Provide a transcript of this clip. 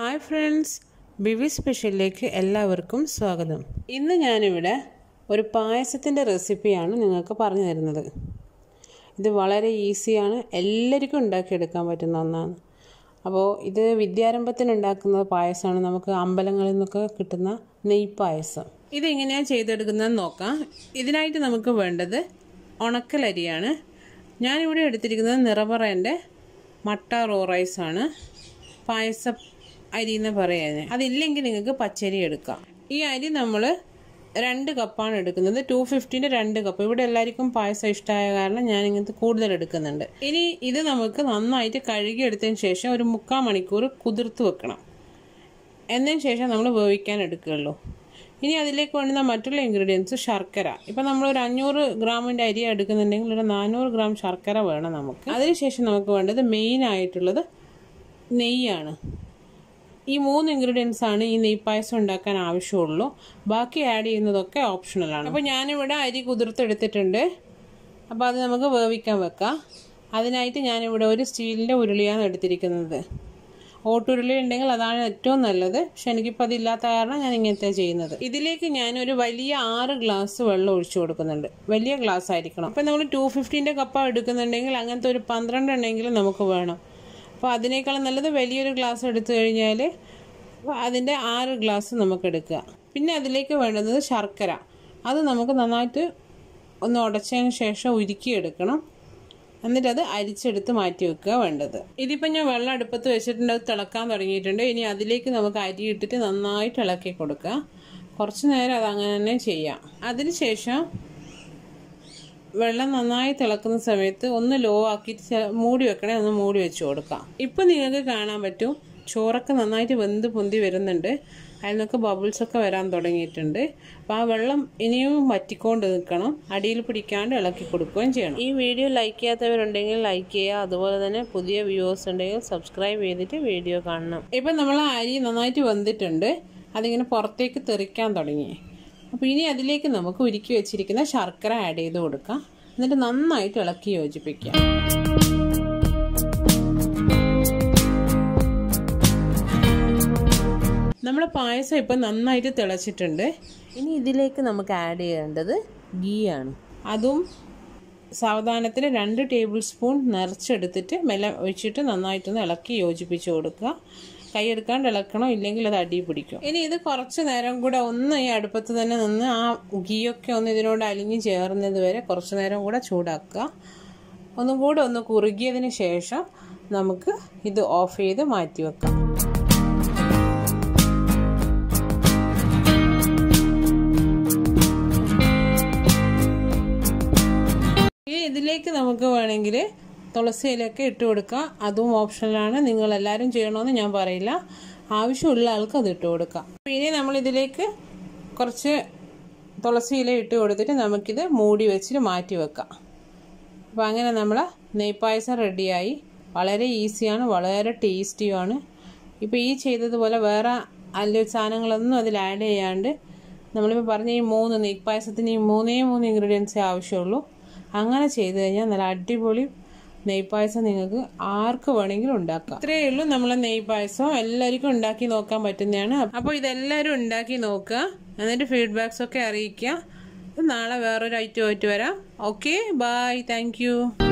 hi friends Beevi സ്പെഷ്യലിലേക്ക് എല്ലാവർക്കും സ്വാഗതം ഇന്ന് ഞാനിവിടെ ഒരു പായസത്തിൻ്റെ റെസിപ്പിയാണ് നിങ്ങൾക്ക് പറഞ്ഞു തരുന്നത് ഇത് വളരെ ഈസിയാണ് എല്ലാവർക്കും ഉണ്ടാക്കിയെടുക്കാൻ പറ്റുന്ന ഒന്നാണ് അപ്പോൾ ഇത് വിദ്യാരംഭത്തിന് ഉണ്ടാക്കുന്ന പായസമാണ് നമുക്ക് അമ്പലങ്ങളിൽ നിന്നൊക്കെ കിട്ടുന്ന നെയ് പായസം ഇതെങ്ങനെയാണ് ചെയ്തെടുക്കുന്നതെന്ന് നോക്കാം ഇതിനായിട്ട് നമുക്ക് വേണ്ടത് ഉണക്കലരിയാണ് ഞാനിവിടെ എടുത്തിരിക്കുന്നത് നിറപറേൻ്റെ മട്ട റോ റൈസ് ആണ് പായസ അരി എന്ന് പറയുന്നത് അതില്ലെങ്കിൽ നിങ്ങൾക്ക് പച്ചരി എടുക്കാം ഈ അരി നമ്മൾ രണ്ട് കപ്പാണ് എടുക്കുന്നത് ടു ഫിഫ്റ്റീൻ്റെ രണ്ട് കപ്പ് ഇവിടെ എല്ലാവർക്കും പായസം ഇഷ്ടമായ കാരണം ഞാൻ ഇങ്ങനത്തെ കൂടുതൽ എടുക്കുന്നുണ്ട് ഇനി ഇത് നമുക്ക് നന്നായിട്ട് കഴുകി എടുത്തതിന് ശേഷം ഒരു മുക്കാൽ മണിക്കൂർ കുതിർത്ത് വെക്കണം എന്നതിന് ശേഷം നമ്മൾ വേവിക്കാൻ എടുക്കുകയുള്ളൂ ഇനി അതിലേക്ക് വേണ്ടുന്ന മറ്റുള്ള ഇൻഗ്രീഡിയൻസ് ശർക്കര ഇപ്പം നമ്മൾ ഒരു അഞ്ഞൂറ് ഗ്രാമിൻ്റെ അരി എടുക്കുന്നുണ്ടെങ്കിൽ ഒരു നാനൂറ് ഗ്രാം ശർക്കര വേണം നമുക്ക് അതിനുശേഷം നമുക്ക് വേണ്ടത് മെയിൻ ആയിട്ടുള്ളത് നെയ്യാണ് ഈ മൂന്ന് ഇൻഗ്രീഡിയൻസ് ആണ് ഈ നെയ് പായസം ഉണ്ടാക്കാൻ ആവശ്യമുള്ളൂ ബാക്കി ആഡ് ചെയ്യുന്നതൊക്കെ ഓപ്ഷണലാണ് അപ്പോൾ ഞാനിവിടെ അരി കുതിർത്തെടുത്തിട്ടുണ്ട് അപ്പോൾ അത് നമുക്ക് വേവിക്കാൻ വെക്കാം അതിനായിട്ട് ഞാനിവിടെ ഒരു സ്റ്റീലിൻ്റെ ഉരുളിയാണ് എടുത്തിരിക്കുന്നത് ഓട്ടുരുളി ഉണ്ടെങ്കിൽ അതാണ് ഏറ്റവും നല്ലത് പക്ഷെ എനിക്കിപ്പോൾ അതില്ലാത്ത കാരണം ഞാൻ ഇങ്ങനത്തെ ചെയ്യുന്നത് ഇതിലേക്ക് ഞാൻ ഒരു വലിയ ആറ് ഗ്ലാസ് വെള്ളം ഒഴിച്ചു കൊടുക്കുന്നുണ്ട് വലിയ ഗ്ലാസ് ആയിരിക്കണം അപ്പോൾ നമ്മൾ ടു ഫിഫ്റ്റീൻ്റെ കപ്പ എടുക്കുന്നുണ്ടെങ്കിൽ അങ്ങനത്തെ ഒരു പന്ത്രണ്ട് എണ്ണെങ്കിലും നമുക്ക് വേണം അപ്പോൾ അതിനേക്കാളും നല്ലത് വലിയൊരു ഗ്ലാസ് എടുത്തു കഴിഞ്ഞാൽ അതിൻ്റെ ആറ് ഗ്ലാസ് നമുക്ക് എടുക്കുക പിന്നെ അതിലേക്ക് വേണ്ടുന്നത് ശർക്കര അത് നമുക്ക് നന്നായിട്ട് ഒന്ന് ഉടച്ചതിന് ശേഷം ഉരുക്കിയെടുക്കണം എന്നിട്ട് അത് അരിച്ചെടുത്ത് മാറ്റി വെക്കുക വേണ്ടത് ഇതിപ്പോൾ ഞാൻ വെള്ളം അടുപ്പത്ത് വെച്ചിട്ടുണ്ട് അത് തിളക്കാൻ തുടങ്ങിയിട്ടുണ്ട് ഇനി അതിലേക്ക് നമുക്ക് അരി ഇട്ടിട്ട് നന്നായിട്ട് ഇളക്കി കൊടുക്കുക കുറച്ച് നേരം അത് അങ്ങനെ തന്നെ ചെയ്യാം അതിനുശേഷം വെള്ളം നന്നായി തിളക്കുന്ന സമയത്ത് ഒന്ന് ലോ ആക്കിയിട്ട് മൂടി വെക്കണേ ഒന്ന് മൂടി വെച്ച് കൊടുക്കാം ഇപ്പം നിങ്ങൾക്ക് കാണാൻ പറ്റും ചോറൊക്കെ നന്നായിട്ട് വെന്ത് പൊന്തി വരുന്നുണ്ട് അതിൽ നിന്നൊക്കെ ബബിൾസ് ഒക്കെ വരാൻ തുടങ്ങിയിട്ടുണ്ട് അപ്പോൾ ആ വെള്ളം ഇനിയും വറ്റിക്കൊണ്ട് നിൽക്കണം അടിയിൽ പിടിക്കാണ്ട് ഇളക്കി കൊടുക്കുകയും ചെയ്യണം ഈ വീഡിയോ ലൈക്ക് ചെയ്യാത്തവരുണ്ടെങ്കിൽ ലൈക്ക് ചെയ്യുക അതുപോലെ തന്നെ പുതിയ വ്യൂവേഴ്സ് ഉണ്ടെങ്കിൽ സബ്സ്ക്രൈബ് ചെയ്തിട്ട് വീഡിയോ കാണണം ഇപ്പം നമ്മൾ അരി നന്നായിട്ട് വെന്തിട്ടുണ്ട് അതിങ്ങനെ പുറത്തേക്ക് തെറിക്കാൻ തുടങ്ങി അപ്പോൾ ഇനി അതിലേക്ക് നമുക്ക് ഉരുക്കി വെച്ചിരിക്കുന്ന ശർക്കര ആഡ് ചെയ്ത് കൊടുക്കാം എന്നിട്ട് നന്നായിട്ട് ഇളക്കി യോജിപ്പിക്കാം നമ്മുടെ പായസം ഇപ്പം നന്നായിട്ട് തിളച്ചിട്ടുണ്ട് ഇനി ഇതിലേക്ക് നമുക്ക് ആഡ് ചെയ്യേണ്ടത് ഗീ ആണ് അതും സാവധാനത്തിന് രണ്ട് ടേബിൾ സ്പൂൺ നിറച്ചെടുത്തിട്ട് മെല്ലെ ഒഴിച്ചിട്ട് നന്നായിട്ടൊന്ന് ഇളക്കി യോജിപ്പിച്ച് കൊടുക്കുക കൈയെടുക്കാണ്ട് ഇളക്കണം ഇല്ലെങ്കിൽ അത് അടി പിടിക്കും ഇനി ഇത് കുറച്ച് നേരം കൂടെ ഒന്ന് ഈ അടുപ്പത്ത് തന്നെ നിന്ന് ആ ഗീയൊക്കെ ഒന്ന് ഇതിനോട് അലിഞ്ഞ് ചേർന്നത് വരെ കുറച്ച് നേരം കൂടെ ചൂടാക്കുക ഒന്നും കൂടെ ഒന്ന് കുറുകിയതിന് ശേഷം നമുക്ക് ഇത് ഓഫ് ചെയ്ത് മാറ്റി വെക്കാം ഇനി ഇതിലേക്ക് നമുക്ക് വേണമെങ്കിൽ തുളസി ഇലയൊക്കെ ഇട്ട് കൊടുക്കാം അതും ഓപ്ഷനിലാണ് നിങ്ങൾ എല്ലാവരും ചെയ്യണമെന്ന് ഞാൻ പറയില്ല ആവശ്യമുള്ള ആൾക്ക് അത് ഇട്ട് കൊടുക്കാം ഇനി നമ്മൾ ഇതിലേക്ക് കുറച്ച് തുളസി ഇല ഇട്ട് കൊടുത്തിട്ട് നമുക്കിത് മൂടി വെച്ചിട്ട് മാറ്റി വെക്കാം അപ്പോൾ അങ്ങനെ നമ്മൾ നെയ്പായസം റെഡിയായി വളരെ ഈസിയാണ് വളരെ ടേസ്റ്റിയുമാണ് ഇപ്പോൾ ഈ ചെയ്തതുപോലെ വേറെ അല്ല സാധനങ്ങളൊന്നും അതിൽ ആഡ് ചെയ്യാണ്ട് നമ്മളിപ്പോൾ പറഞ്ഞ ഈ മൂന്ന് നെയ്പായസത്തിന് ഈ മൂന്നേ മൂന്ന് ഇൻഗ്രീഡിയൻസേ ആവശ്യമുള്ളൂ അങ്ങനെ ചെയ്ത് കഴിഞ്ഞാൽ നല്ല അടിപൊളി നെയ്പായസം നിങ്ങൾക്ക് ആർക്ക് വേണമെങ്കിലും ഉണ്ടാക്കാം ഇത്രയേ ഉള്ളൂ നമ്മളെ നെയ്പായസം എല്ലാവർക്കും ഉണ്ടാക്കി നോക്കാൻ പറ്റുന്നതാണ് അപ്പോൾ ഇതെല്ലാവരും ഉണ്ടാക്കി നോക്കുക എന്നിട്ട് ഫീഡ്ബാക്സ് ഒക്കെ അറിയിക്കുക നാളെ വേറൊരു ഐറ്റം ആയിട്ട് വരാം ഓക്കെ ബായ് താങ്ക്